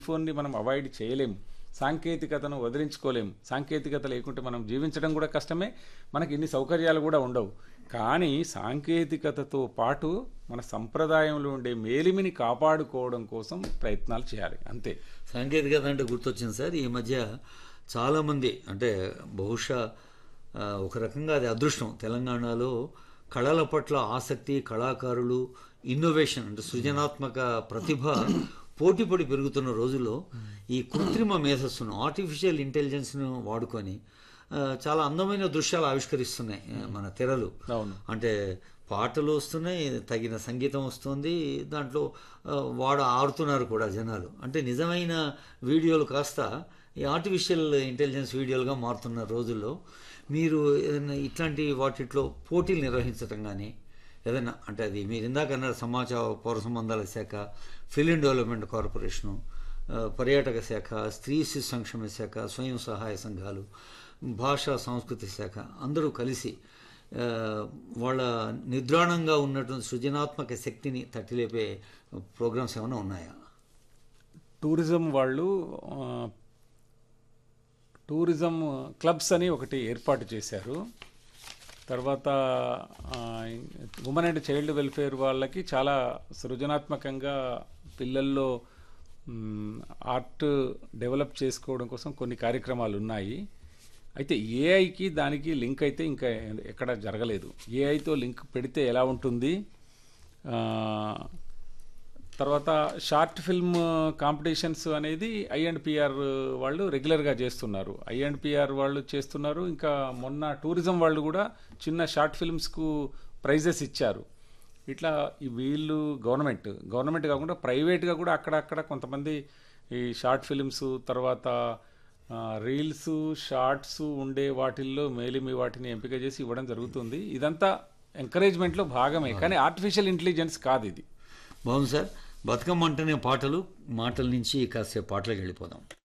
ఫోన్ని మనం అవాయిడ్ చేయలేం సాంకేతికతను వదిలించుకోలేం సాంకేతికత లేకుంటే మనం జీవించడం కూడా కష్టమే మనకి ఇన్ని సౌకర్యాలు కూడా ఉండవు కానీ సాంకేతికతతో పాటు మన సంప్రదాయంలో ఉండే మేలిమిని కాపాడుకోవడం కోసం ప్రయత్నాలు చేయాలి అంతే సాంకేతికత అంటే గుర్తొచ్చింది సార్ ఈ మధ్య చాలామంది అంటే బహుశా ఆ, ఒక రకంగా అది అదృష్టం తెలంగాణలో కళల పట్ల ఆసక్తి కళాకారులు ఇన్నోవేషన్ అంటే సృజనాత్మక ప్రతిభ పోటీపడి పెరుగుతున్న రోజుల్లో ఈ కృత్రిమ మేధస్సును ఆర్టిఫిషియల్ ఇంటెలిజెన్స్ను వాడుకొని ఆ, చాలా అందమైన దృశ్యాలు ఆవిష్కరిస్తున్నాయి ఆ, మన తెరలు అవును అంటే పాటలు వస్తున్నాయి తగిన సంగీతం వస్తుంది దాంట్లో ఆ, వాడు ఆడుతున్నారు కూడా జనాలు అంటే నిజమైన వీడియోలు కాస్త ఈ ఆర్టిఫిషియల్ ఇంటెలిజెన్స్ వీడియోలుగా మారుతున్న రోజుల్లో మీరు ఏదైనా ఇట్లాంటి వాటిట్లో పోటీలు నిర్వహించడం కానీ ఏదైనా అంటే అది మీరు ఇందాక అన్నారు సమాచార పౌర సంబంధాల శాఖ ఫిలిం డెవలప్మెంట్ కార్పొరేషను ఆ, పర్యాటక శాఖ స్త్రీ శిశు సంక్షేమ శాఖ స్వయం సహాయ సంఘాలు భాషా సంస్కృతి శాఖ అందరూ కలిసి ఆ, వాళ్ళ నిద్రాణంగా ఉన్నటువంటి సృజనాత్మక శక్తిని తట్టిలేపే ప్రోగ్రామ్స్ ఏమైనా ఉన్నాయా టూరిజం వాళ్ళు ఆ, టూరిజం క్లబ్స్ అని ఒకటి ఏర్పాటు చేశారు తర్వాత ఉమెన్ అండ్ చైల్డ్ వెల్ఫేర్ వాళ్ళకి చాలా సృజనాత్మకంగా పిల్లల్లో మ్, ఆర్ట్ డెవలప్ చేసుకోవడం కోసం కొన్ని కార్యక్రమాలు ఉన్నాయి అయితే ఏఐకి దానికి లింక్ అయితే ఇంకా ఎక్కడ జరగలేదు ఏఐతో లింక్ పెడితే ఎలా ఉంటుంది ఆ, తర్వాత షార్ట్ ఫిల్మ్ కాంపిటీషన్స్ అనేది ఐ అండ్ పిఆర్ వాళ్ళు రెగ్యులర్గా చేస్తున్నారు ఐ అండ్ పిఆర్ వాళ్ళు చేస్తున్నారు ఇంకా మొన్న టూరిజం వాళ్ళు కూడా చిన్న షార్ట్ ఫిల్మ్స్కు ప్రైజెస్ ఇచ్చారు ఇట్లా ఈ వీళ్ళు గవర్నమెంట్ గవర్నమెంట్ కాకుండా ప్రైవేట్గా కూడా అక్కడక్కడ కొంతమంది ఈ షార్ట్ ఫిల్మ్స్ తర్వాత రీల్స్ షార్ట్స్ ఉండే వాటిల్లో మేలిమి వాటిని ఎంపిక చేసి ఇవ్వడం జరుగుతుంది ఇదంతా ఎంకరేజ్మెంట్లో భాగమే కానీ ఆర్టిఫిషియల్ ఇంటెలిజెన్స్ కాదు ఇది బాగుంది సార్ బతుకమ్మ అంటేనే పాటలు మాటల నుంచి కాసేపు పాటలకు వెళ్ళిపోదాం